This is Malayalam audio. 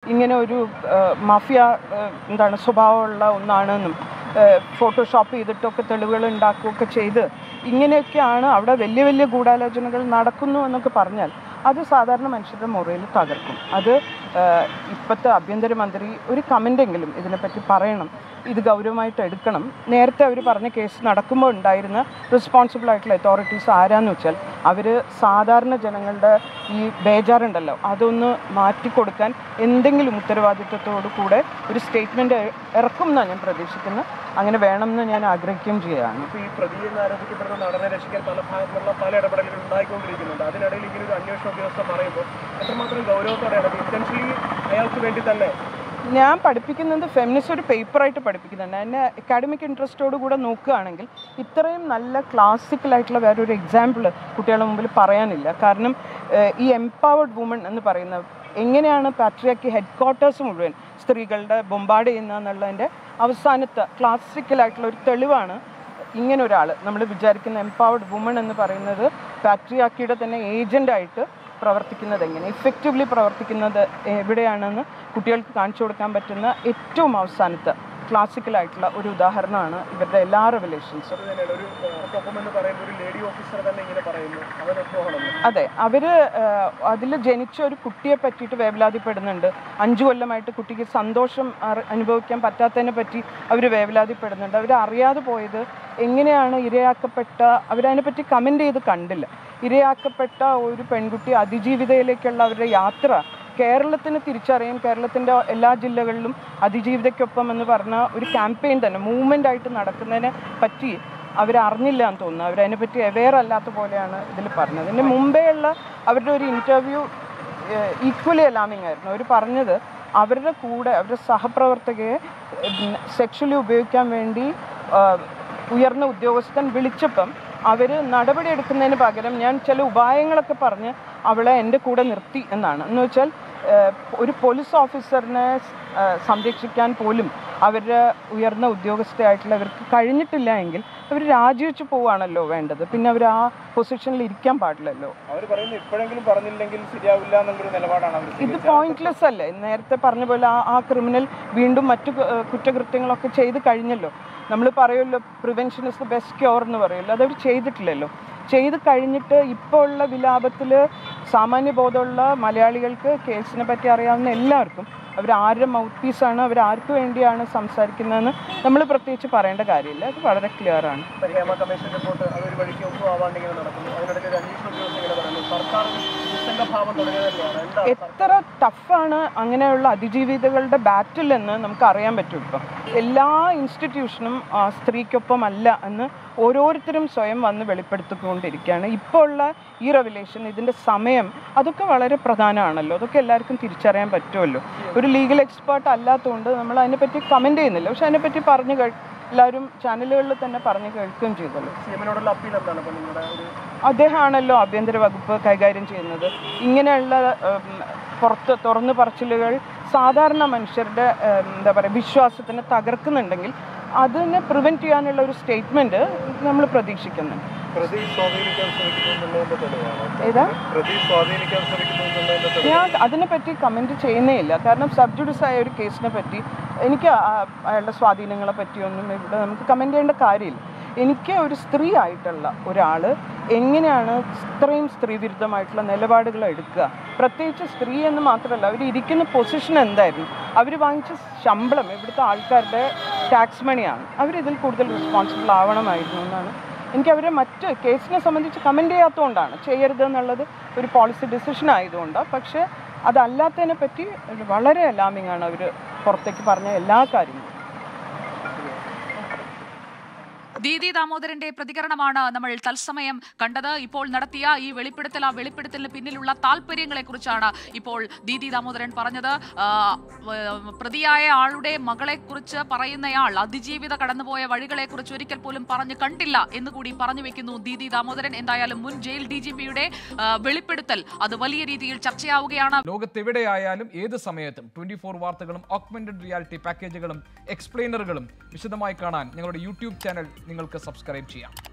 ഇങ്ങനെ ഒരു മാഫിയ എന്താണ് സ്വഭാവമുള്ള ഒന്നാണെന്നും ഫോട്ടോഷോപ്പ് ചെയ്തിട്ടൊക്കെ തെളിവുകൾ ഉണ്ടാക്കുകയൊക്കെ ചെയ്ത് ഇങ്ങനെയൊക്കെയാണ് അവിടെ വലിയ വലിയ ഗൂഢാലോചനകൾ നടക്കുന്നു എന്നൊക്കെ പറഞ്ഞാൽ അത് സാധാരണ മനുഷ്യരുടെ മുറയിൽ തകർക്കും അത് ഏഹ്, ഇപ്പോഴത്തെ ആഭ്യന്തരമന്ത്രി ഒരു കമൻ്റെങ്കിലും ഇതിനെപ്പറ്റി പറയണം ഇത് ഗൗരവമായിട്ട് എടുക്കണം നേരത്തെ അവർ പറഞ്ഞ കേസ് നടക്കുമ്പോൾ ഉണ്ടായിരുന്ന റെസ്പോൺസിബിൾ ആയിട്ടുള്ള അതോറിറ്റീസ് ആരാന്ന് വെച്ചാൽ അവർ സാധാരണ ജനങ്ങളുടെ ഈ ബേജാറുണ്ടല്ലോ അതൊന്ന് മാറ്റിക്കൊടുക്കാൻ എന്തെങ്കിലും ഉത്തരവാദിത്വത്തോടു കൂടെ ഒരു സ്റ്റേറ്റ്മെൻറ്റ് ഇറക്കും എന്നാണ് ഞാൻ പ്രതീക്ഷിക്കുന്നത് അങ്ങനെ വേണമെന്ന് ഞാൻ ആഗ്രഹിക്കുകയും ചെയ്യുകയാണ് ഇപ്പൊ ഈ പ്രതിയെ എന്ന് ആരോപിക്കപ്പെടുന്ന നടനെ രക്ഷിക്കാൻ പല ഭാഗത്തുള്ള പല ഇടപെടലുകൾ ഉണ്ടായിക്കൊണ്ടിരിക്കുന്നുണ്ട് അതിനിടയിൽ ഇങ്ങനെ ഒരു അന്വേഷണ ഉദ്യോഗസ്ഥ പറയുമ്പോൾ എത്രമാത്രം ഗൗരവത്തോടെയാണ് അത് ഇന്റൻഷലി അയാൾക്ക് വേണ്ടി തന്നെ ഞാൻ പഠിപ്പിക്കുന്നത് ഫെമിനിസ്റ്റ് ഒരു പേപ്പറായിട്ട് പഠിപ്പിക്കുന്നുണ്ട് എന്നെ അക്കാഡമിക് ഇൻട്രസ്റ്റോട് കൂടെ നോക്കുകയാണെങ്കിൽ ഇത്രയും നല്ല ക്ലാസിക്കലായിട്ടുള്ള വേറൊരു എക്സാമ്പിൾ കുട്ടികളുടെ മുമ്പിൽ പറയാനില്ല കാരണം ഏഹ്, ഈ എംപവേർഡ് വുമൺ എന്ന് പറയുന്ന എങ്ങനെയാണ് പാട്രിയാക്കി ഹെഡ് ക്വാർട്ടേഴ്സ് മുഴുവൻ സ്ത്രീകളുടെ ബൊമ്പാട് ചെയ്യുന്ന എന്നുള്ളതിൻ്റെ അവസാനത്തെ ക്ലാസിക്കലായിട്ടുള്ള ഒരു തെളിവാണ് ഇങ്ങനെ ഒരാൾ നമ്മൾ വിചാരിക്കുന്ന എംപവേർഡ് വുമൺ എന്ന് പറയുന്നത് പാട്രിയാക്കിയുടെ തന്നെ ഏജൻ്റായിട്ട് പ്രവർത്തിക്കുന്നത് എങ്ങനെ ഇഫക്റ്റീവ്ലി പ്രവർത്തിക്കുന്നത് എവിടെയാണെന്ന് കുട്ടികൾക്ക് കാണിച്ചു കൊടുക്കാൻ പറ്റുന്ന ഏറ്റവും അവസാനത്തെ ക്ലാസിക്കലായിട്ടുള്ള ഒരു ഉദാഹരണമാണ് ഇവരുടെ എല്ലാ റെവലേഷൻസും അത് തന്നെയാണ് ഒരു ഒപ്പം എന്ന് പറയുമ്പോൾ ഒരു ലേഡി ഓഫീസർ തന്നെ ഇങ്ങനെ പറയുന്നു അവരൊപ്പമാണെന്ന് അതെ അവർ അതിൽ ജനിച്ച ഒരു കുട്ടിയെ പറ്റിയിട്ട് വേവലാതിപ്പെടുന്നുണ്ട് അഞ്ചു കൊല്ലമായിട്ട് കുട്ടിക്ക് സന്തോഷം അറി- അനുഭവിക്കാൻ പറ്റാത്തതിനെ പറ്റി അവർ വേവലാതിപ്പെടുന്നുണ്ട് അവർ അറിയാതെ പോയത് എങ്ങനെയാണ് ഇരയാക്കപ്പെട്ട അവരതിനെപ്പറ്റി കമൻ്റ് ചെയ്ത് കണ്ടില്ല ഇരയാക്കപ്പെട്ട ഒരു പെൺകുട്ടി അതിജീവിതയിലേക്കുള്ള അവരുടെ യാത്ര കേരളത്തിന് തിരിച്ചറിയാൻ കേരളത്തിൻ്റെ എല്ലാ ജില്ലകളിലും അതിജീവിതയ്ക്കൊപ്പം എന്ന് പറഞ്ഞ ഒരു ക്യാമ്പയിൻ തന്നെ മൂവ്മെൻ്റ് ആയിട്ട് നടക്കുന്നതിനെ പറ്റി അവരറിഞ്ഞില്ല എന്ന് തോന്നുന്നു അവരതിനെപ്പറ്റി അവെയർ അല്ലാത്ത പോലെയാണ് ഇതിൽ പറഞ്ഞത് ഇതിന് മുമ്പേ ഉള്ള അവരുടെ ഒരു ഇൻ്റർവ്യൂ ഈക്വലി അലാമിങ് ആയിരുന്നു അവർ പറഞ്ഞത് അവരുടെ കൂടെ അവരുടെ സഹപ്രവർത്തകയെ സെക്ഷലി ഉപയോഗിക്കാൻ വേണ്ടി ആ, ഉയർന്ന ഉദ്യോഗസ്ഥൻ വിളിച്ചപ്പം അവർ നടപടിയെടുക്കുന്നതിന് പകരം ഞാൻ ചില ഉപായങ്ങളൊക്കെ പറഞ്ഞ് അവളെ എൻ്റെ കൂടെ നിർത്തി എന്നാണ് എന്ന് വെച്ചാൽ ഏഹ്, ഒരു പോലീസ് ഓഫീസറിനെ ഏഹ്, സംരക്ഷിക്കാൻ പോലും അവരുടെ ഉയർന്ന ഉദ്യോഗസ്ഥയായിട്ടുള്ളവർക്ക് കഴിഞ്ഞിട്ടില്ല എങ്കിൽ അവർ രാജിവെച്ച് പോവുകയാണല്ലോ വേണ്ടത് പിന്നെ അവർ ആ പൊസിഷനിൽ ഇരിക്കാൻ പാടില്ലല്ലോ അവർ പറയുന്നു ഇപ്പോഴെങ്കിലും പറഞ്ഞില്ലെങ്കിൽ ശരിയാവില്ല എന്നുള്ളൊരു നിലപാടാണ് അവർ ഇത് പോയിന്റ്ലെസ് അല്ലേ നേരത്തെ പറഞ്ഞ പോലെ ആ ആ ക്രിമിനൽ വീണ്ടും മറ്റു ക- ഏഹ് കുറ്റകൃത്യങ്ങളൊക്കെ ചെയ്ത് കഴിഞ്ഞല്ലോ നമ്മൾ പറയുമല്ലോ prevention is the best cure എന്ന് പറയുമല്ലോ അതവർ ചെയ്തിട്ടില്ലല്ലോ ചെയ്ത് കഴിഞ്ഞിട്ട് ഇപ്പോൾ ഉള്ള വിലാപത്തിൽ സാമാന്യ ബോധമുള്ള മലയാളികൾക്ക് കേസിനെ പറ്റി അറിയാവുന്ന എല്ലാവർക്കും അവർ ആരുടെ മൗത്ത് പീസാണ് അവർ ആർക്ക് വേണ്ടിയാണ് സംസാരിക്കുന്നതെന്ന് നമ്മൾ പ്രത്യേകിച്ച് പറയേണ്ട കാര്യമില്ല അത് വളരെ ക്ലിയർ ആണ് ഇപ്പൊ ഹേമ കമ്മീഷൻ റിപ്പോർട്ട് അതൊരു വഴിക്ക് ഒന്നും ആവാണ്ട് ഇങ്ങനെ നടക്കുന്നു അതിനിടയിൽ ഒരു അന്വേഷണ ഉദ്യോഗസ്ഥ ഇങ്ങനെ പറയുന്നു സർക്കാർ നിസ്സംഗഭാവം തുടങ്ങിയത് തന്നെയാണ് എന്താ എത്ര ടഫാണ് അങ്ങനെയുള്ള അതിജീവിതകളുടെ ബാറ്റിൽ എന്ന് നമുക്ക് അറിയാൻ പറ്റും ഇപ്പം എല്ലാ ഇൻസ്റ്റിറ്റ്യൂഷനും ആ, സ്ത്രീക്കൊപ്പം അല്ല എന്ന് ഓരോരുത്തരും സ്വയം വന്ന് വെളിപ്പെടുത്തിക്കൊണ്ടിരിക്കുകയാണ് ഇപ്പോൾ ഉള്ള ഈ റെവലേഷൻ ഇതിൻ്റെ സമയം അതൊക്കെ വളരെ പ്രധാനമാണല്ലോ അതൊക്കെ എല്ലാവർക്കും തിരിച്ചറിയാൻ പറ്റുമല്ലോ ഒരു ലീഗൽ എക്സ്പേർട്ട് അല്ലാത്തതുകൊണ്ട് നമ്മൾ അതിനെപ്പറ്റി കമൻറ്റ് ചെയ്യുന്നില്ല പക്ഷെ അതിനെപ്പറ്റി പറഞ്ഞു കേൾ എല്ലാവരും ചാനലുകളിൽ തന്നെ പറഞ്ഞു കേൾക്കുകയും ചെയ്തല്ലോ സി എമ്മിനോടുള്ള അപ്പീൽ എന്താണ് ഇപ്പൊ നിങ്ങളുടെ ഒരു അദ്ദേഹമാണല്ലോ ആഭ്യന്തര വകുപ്പ് കൈകാര്യം ചെയ്യുന്നത് ഇങ്ങനെയുള്ള ഉം, പുറത്ത് തുറന്നു പറച്ചിലുകൾ സാധാരണ മനുഷ്യരുടെ ഉം, എന്താ പറയുക വിശ്വാസത്തിനെ തകർക്കുന്നുണ്ടെങ്കിൽ അതിനെ പ്രിവെൻറ്റ് ചെയ്യാനുള്ള ഒരു സ്റ്റേറ്റ്മെൻറ്റ് നമ്മൾ പ്രതീക്ഷിക്കുന്നുണ്ട് പ്രതി സ്വാധീനിക്കാൻ ശ്രമിക്കുന്നു എന്നുള്ളതിന്റെ തെളിവാണ് ഏതാ പ്രതി സ്വാധീനിക്കാൻ ശ്രമിക്കുന്നു എന്നുള്ളതിന്റെ തെളിവ് ഞാൻ അതിനെപ്പറ്റി കമൻറ്റ് ചെയ്യുന്നേ ഇല്ല കാരണം സബ്ജുഡിസ് ആയ ഒരു കേസിനെ പറ്റി എനിക്ക് ആ- അയാളുടെ സ്വാധീനങ്ങളെ പറ്റിയൊന്നും ഇവിടെ നമുക്ക് കമൻറ്റ് ചെയ്യേണ്ട കാര്യമില്ല എനിക്ക് ഒരു സ്ത്രീ ആയിട്ടുള്ള ഒരാൾ എങ്ങനെയാണ് ഇത്രയും സ്ത്രീവിരുദ്ധമായിട്ടുള്ള നിലപാടുകൾ എടുക്കുക പ്രത്യേകിച്ച് സ്ത്രീ എന്ന് മാത്രമല്ല അവർ ഇരിക്കുന്ന പൊസിഷൻ എന്തായിരുന്നു അവർ വാങ്ങിച്ച ശമ്പളം ഇവിടുത്തെ ആൾക്കാരുടെ ടാക്സ് മണിയാണ് അവരിതിൽ കൂടുതൽ റെസ്പോൺസിബിൾ ആവണമായിരുന്നു എന്നാണ് എനിക്ക് അവരെ മറ്റ് കേസിനെ സംബന്ധിച്ച് കമൻറ്റ് ചെയ്യാത്തതുകൊണ്ടാണ് ചെയ്യരുത് എന്നുള്ളത് ഒരു പോളിസി ഡിസിഷൻ ആയതുകൊണ്ടാണ് പക്ഷേ അതല്ലാത്തതിനെ പറ്റി ഒരു വളരെ അലാമിംഗ് ആണ് അവർ പുറത്തേക്ക് പറഞ്ഞ എല്ലാ കാര്യങ്ങളും ദീദി ദാമോദരന്റെ പ്രതികരണമാണ് നമ്മൾ തത്സമയം കണ്ടത് ഇപ്പോൾ നടത്തിയ ഈ വെളിപ്പെടുത്തൽ ആ വെളിപ്പെടുത്തലിന് പിന്നിലുള്ള താല്പര്യങ്ങളെ കുറിച്ചാണ് ഇപ്പോൾ ദീദി ദാമോദരൻ പറഞ്ഞത് ആ, വ- പ്രതിയായ ആളുടെ മകളെ കുറിച്ച് പറയുന്നയാൾ അതിജീവിത കടന്നുപോയ വഴികളെ കുറിച്ച് ഒരിക്കൽ പോലും പറഞ്ഞു കണ്ടില്ല എന്ന് കൂടി പറഞ്ഞു വെക്കുന്നു ദീദി ദാമോദരൻ എന്തായാലും മുൻ ജയിൽ ഡി ജി പിയുടെ വെളിപ്പെടുത്തൽ അത് വലിയ രീതിയിൽ ചർച്ചയാവുകയാണ് ലോകത്തെവിടെയായാലും ഏത് സമയത്തും ട്വന്റി ഫോർ വാർത്തകളും ഓഗ്മെന്റഡ് റിയാലിറ്റി പാക്കേജുകളും എക്സ്പ്ലെയിനറുകളും വിശദമായി കാണാൻ ഞങ്ങളുടെ യൂട്യൂബ് ചാനൽ നിങ്ങൾക്ക് സബ്സ്ക്രൈബ് ചെയ്യാം